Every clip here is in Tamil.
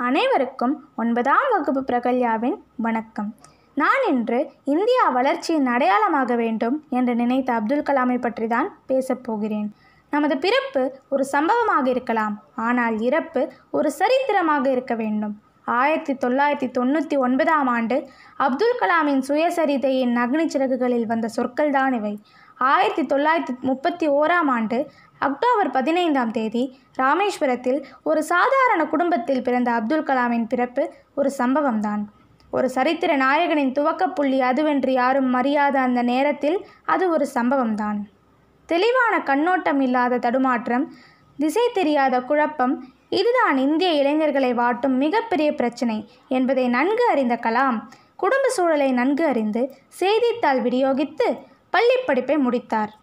அனைவருக்கும் ஒன்பதாம் வகுப்பு பிரகல்யாவின் வணக்கம் நான் இன்று இந்தியா வளர்ச்சியின் அடையாளமாக வேண்டும் என்று நினைத்த அப்துல் கலாமை பற்றி தான் பேசப் போகிறேன் நமது பிறப்பு ஒரு சம்பவமாக இருக்கலாம் ஆனால் இறப்பு ஒரு சரித்திரமாக இருக்க வேண்டும் ஆயிரத்தி தொள்ளாயிரத்தி தொண்ணூற்றி ஒன்பதாம் ஆண்டு அப்துல் கலாமின் சுயசரிதையின் அக்னி சிறகுகளில் வந்த சொற்கள்தான் இவை ஆயிரத்தி தொள்ளாயிரத்தி முப்பத்தி ஓராம் ஆண்டு அக்டோபர் பதினைந்தாம் தேதி ராமேஸ்வரத்தில் ஒரு சாதாரண குடும்பத்தில் பிறந்த அப்துல் கலாமின் பிறப்பு ஒரு சம்பவம்தான் ஒரு சரித்திர நாயகனின் துவக்கப் புள்ளி அதுவென்று யாரும் அறியாத அந்த நேரத்தில் அது ஒரு சம்பவம்தான் தெளிவான கண்ணோட்டம் இல்லாத தடுமாற்றம் திசை தெரியாத குழப்பம் இதுதான் இந்திய இளைஞர்களை வாட்டும் மிகப்பெரிய பிரச்சனை என்பதை நன்கு அறிந்த கலாம் குடும்ப சூழலை நன்கு அறிந்து செய்தித்தாள் விநியோகித்து பள்ளிப் படிப்பை முடித்தார்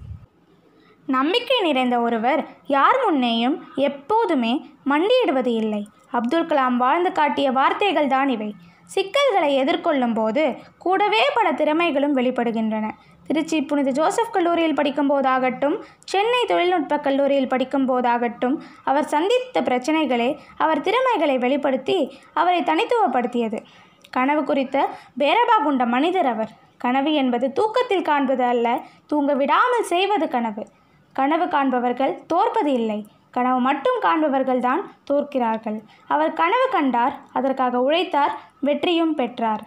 நம்பிக்கை நிறைந்த ஒருவர் யார் முன்னேயும் எப்போதுமே மண்டியிடுவது இல்லை அப்துல் கலாம் வாழ்ந்து காட்டிய வார்த்தைகள் தான் இவை சிக்கல்களை எதிர்கொள்ளும் போது கூடவே பல திறமைகளும் வெளிப்படுகின்றன திருச்சி புனித ஜோசப் கல்லூரியில் படிக்கும் போதாகட்டும் சென்னை தொழில்நுட்ப கல்லூரியில் படிக்கும் போதாகட்டும் அவர் சந்தித்த பிரச்சனைகளே அவர் திறமைகளை வெளிப்படுத்தி அவரை தனித்துவப்படுத்தியது கனவு குறித்த பேரபா கொண்ட மனிதர் அவர் கனவு என்பது தூக்கத்தில் காண்பது அல்ல தூங்க விடாமல் செய்வது கனவு கனவு காண்பவர்கள் தோற்பது இல்லை கனவு மட்டும் காண்பவர்கள் தான் தோற்கிறார்கள் அவர் கனவு கண்டார் அதற்காக உழைத்தார் வெற்றியும் பெற்றார்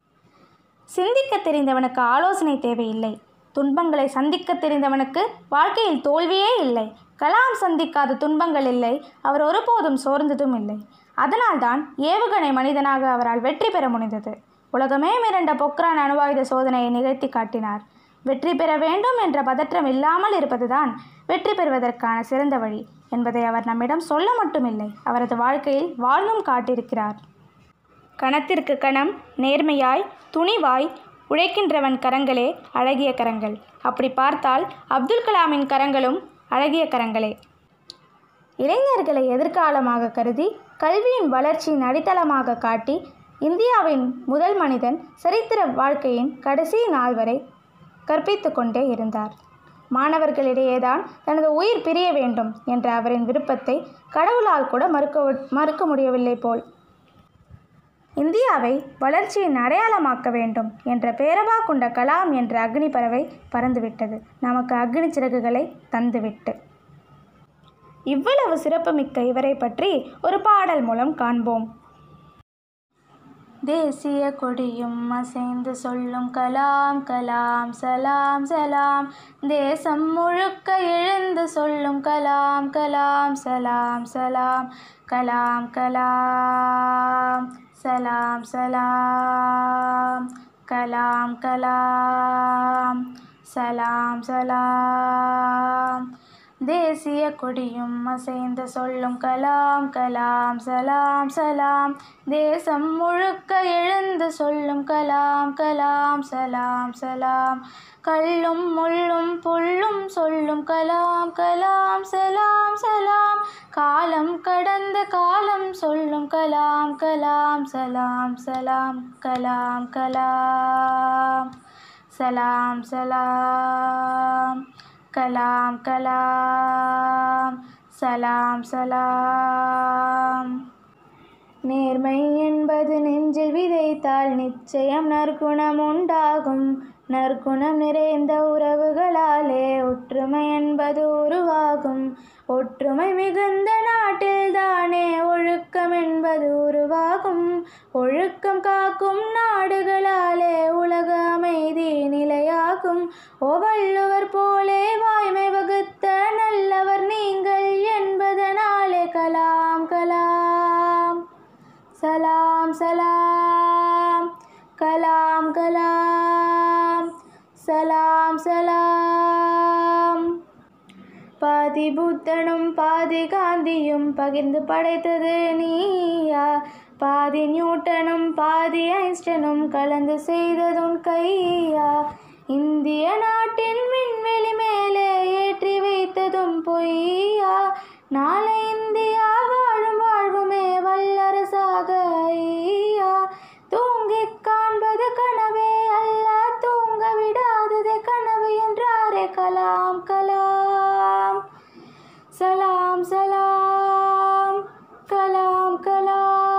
சிந்திக்க தெரிந்தவனுக்கு ஆலோசனை தேவையில்லை துன்பங்களை சந்திக்க தெரிந்தவனுக்கு வாழ்க்கையில் தோல்வியே இல்லை கலாம் சந்திக்காத துன்பங்கள் இல்லை அவர் ஒருபோதும் சோர்ந்ததும் இல்லை அதனால்தான் ஏவுகணை மனிதனாக அவரால் வெற்றி பெற முடிந்தது உலகமே மிரண்ட பொக்ரான் அணுவாயுத சோதனையை நிகழ்த்தி காட்டினார் வெற்றி பெற வேண்டும் என்ற பதற்றம் இல்லாமல் இருப்பதுதான் வெற்றி பெறுவதற்கான சிறந்த வழி என்பதை அவர் நம்மிடம் சொல்ல மட்டுமில்லை அவரது வாழ்க்கையில் வாழ்ந்தும் காட்டியிருக்கிறார் கணத்திற்கு கணம் நேர்மையாய் துணிவாய் உழைக்கின்றவன் கரங்களே அழகிய கரங்கள் அப்படி பார்த்தால் அப்துல் கலாமின் கரங்களும் அழகிய கரங்களே இளைஞர்களை எதிர்காலமாக கருதி கல்வியின் வளர்ச்சியின் அடித்தளமாக காட்டி இந்தியாவின் முதல் மனிதன் சரித்திர வாழ்க்கையின் கடைசி நாள் வரை கற்பித்து கொண்டே இருந்தார் மாணவர்களிடையேதான் தனது உயிர் பிரிய வேண்டும் என்ற அவரின் விருப்பத்தை கடவுளால் கூட மறுக்க மறுக்க முடியவில்லை போல் இந்தியாவை வளர்ச்சியின் அடையாளமாக்க வேண்டும் என்ற பேரவா கொண்ட கலாம் என்ற அக்னி பறவை பறந்துவிட்டது நமக்கு அக்னி சிறகுகளை தந்துவிட்டு இவ்வளவு சிறப்புமிக்க இவரை பற்றி ஒரு பாடல் மூலம் காண்போம் தேசிய கொடியும் அசைந்து சொல்லும் கலாம் கலாம் சலாம் சலாம் தேசம் முழுக்க எழுந்து சொல்லும் கலாம் கலாம் சலாம் சலாம் கலாம் கலாம் சலாம் சலாம் கலாம் கலாம் சலாம் சலாம் தேசிய கொடியும் அசைந்து சொல்லும் கலாம் கலாம் சலாம் சலாம் தேசம் முழுக்க எழுந்து சொல்லும் கலாம் கலாம் சலாம் சலாம் கல்லும் முள்ளும் புல்லும் சொல்லும் கலாம் கலாம் சலாம் சலாம் காலம் கடந்த காலம் சொல்லும் கலாம் கலாம் சலாம் சலாம் கலாம் கலாம் சலாம் சலாம் கலாம் கலாம் சலாம் சலாம் நேர்மை என்பது நெஞ்சில் விதைத்தால் நிச்சயம் நற்குணம் உண்டாகும் நற்குணம் நிறைந்த உறவுகளாலே ஒற்றுமை என்பது உருவாகும் ஒற்றுமை மிகுந்த நாட்டில் தானே ஒழுக்கம் என்பது உருவாகும் ஒழுக்கம் காக்கும் நாடுகளாலே உலக அமைதி நிலையாகும் ஓவள்ளுவர் போலே வாய்மை வகுத்த நல்லவர் நீங்கள் என்பதனாலே கலாம் கலாம் சலாம் சலாம் கலாம் கலாம் சலாம் சலாம் பாதி புத்தனும் பாதி காந்தியும் பகிர்ந்து படைத்தது நீயா பாதி நியூட்டனும் பாதி ஐன்ஸ்டனும் கலந்து செய்ததுன் கையா இந்திய நாட்டின் விண்வெளி மேலே ஏற்றி வைத்ததும் பொய்யா நாளை இந்தியா வாழும் வாழ்வுமே வல்லரசாக ஐயா தூங்கிக் காண்பது கனவே அல்ல தூங்க விடாததே கனவு என்றாரே கலாம் கலாம் சலாம் சலாம் கலாம் கலாம்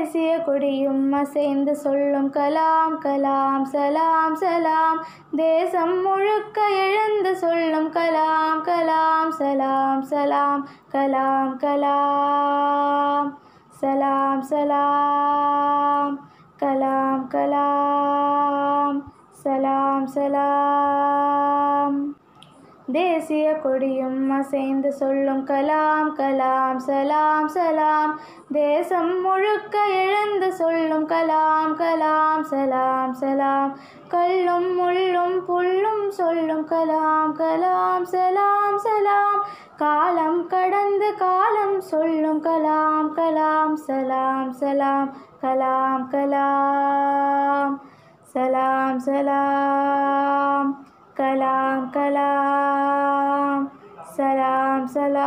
தேசிய கொடியும் அசைந்து சொல்லும் கலாம் கலாம் சலாம் சலாம் தேசம் முழுக்க எழுந்து சொல்லும் கலாம் கலாம் சலாம் சலாம் கலாம் கலாம் சலாம் சலாம் கலாம் கலாம் சலாம் சலாம் தேசிய கொடியும் அசைந்து சொல்லும் கலாம் கலாம் சலாம் சலாம் தேசம் முழுக்க எழுந்து சொல்லும் கலாம் கலாம் சலாம் சலாம் கல்லும் முள்ளும் புல்லும் சொல்லும் கலாம் கலாம் சலாம் சலாம் காலம் கடந்து காலம் சொல்லும் கலாம் கலாம் சலாம் சலாம் கலாம் கலாம் சலாம் சலாம் கலாம் கலாம் சலாம்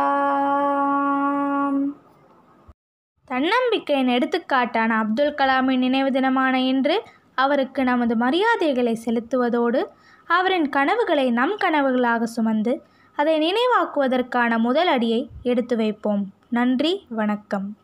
சலாம் தன்னம்பிக்கையின் எடுத்துக்காட்டான அப்துல் கலாமின் நினைவு தினமான இன்று அவருக்கு நமது மரியாதைகளை செலுத்துவதோடு அவரின் கனவுகளை நம் கனவுகளாக சுமந்து அதை நினைவாக்குவதற்கான முதல் அடியை எடுத்து வைப்போம் நன்றி வணக்கம்